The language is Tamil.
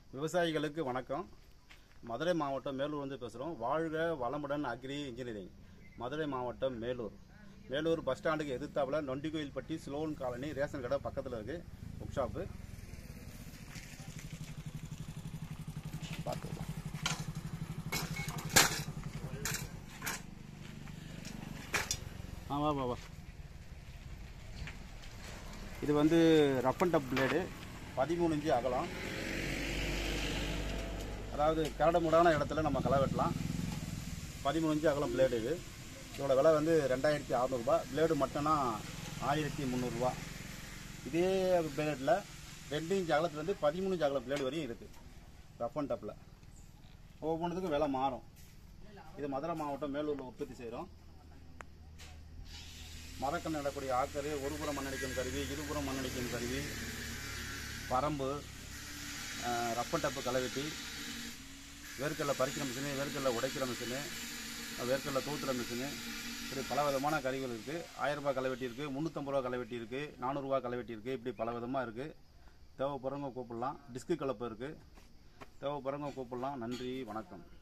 விவசாயிகளுக்கு வணக்கம் மதுரை மாவட்டம் மேலூர் வந்து பேசுகிறோம் வாழ்க வளமுடன் அக்ரி இன்ஜினியரிங் மதுரை மாவட்டம் மேலூர் மேலூர் பஸ் ஸ்டாண்டுக்கு எதிர்த்தாப்புல நொண்டிகோயில்பட்டி ஸ்லோன் காலனி ரேஷன் கடை பக்கத்தில் இருக்கு புக் ஷாப்பு பார்த்துக்கலாம் ஆ வா வா வா இது வந்து ரஃப் அண்ட் டப் பிளேடு பதிமூணு இன்ச்சு அகலம் அதாவது கரடுமுடான இடத்துல நம்ம களை வெட்டலாம் பதிமூணு இன்ச்சு அகலம் பிளேடு இது இதோட விலை வந்து ரெண்டாயிரத்தி அறநூறுபா பிளேடு மட்டும்னா ஆயிரத்தி முந்நூறுரூவா இதே பிளேடில் ரெண்டு இன்ச் அகலத்துலேருந்து பதிமூணு இன்ச் அகலம் பிளேடு வரையும் இருக்குது ரஃப் அண்ட் டப்பில் ஒவ்வொன்றுத்துக்கும் விலை மாறும் இது மதுரை மாவட்டம் மேலூரில் உற்பத்தி செய்கிறோம் மரக்கண் நடக்கூடிய ஆக்கரு ஒருபுறம் மண்ணடிக்கும் கருவி இருபுறம் மண்ணடிக்கும் கருவி பரம்பு அஹ், ரப்பர் டப்பு களைவெட்டி வேர்க்கடலை பறிக்கிற மிஷினு வேர்க்கடலை உடைக்கிற மிஷினு வேர்க்கடலை தூத்துற மிஷினு இப்படி பல விதமான கருவிகள் இருக்குது ஆயிரம் ரூபாய் களைவெட்டி இருக்குது முந்நூற்றம்பது ரூபா களைவெட்டி இருக்குது நானூறுரூவா களைவெட்டி இருக்குது இப்படி பல விதமாக இருக்குது தேவைப்படுறவங்க கூப்பிடலாம் டிஸ்கு கலப்பு இருக்குது தேவைப்படுறவங்க கூப்பிடலாம் நன்றி வணக்கம்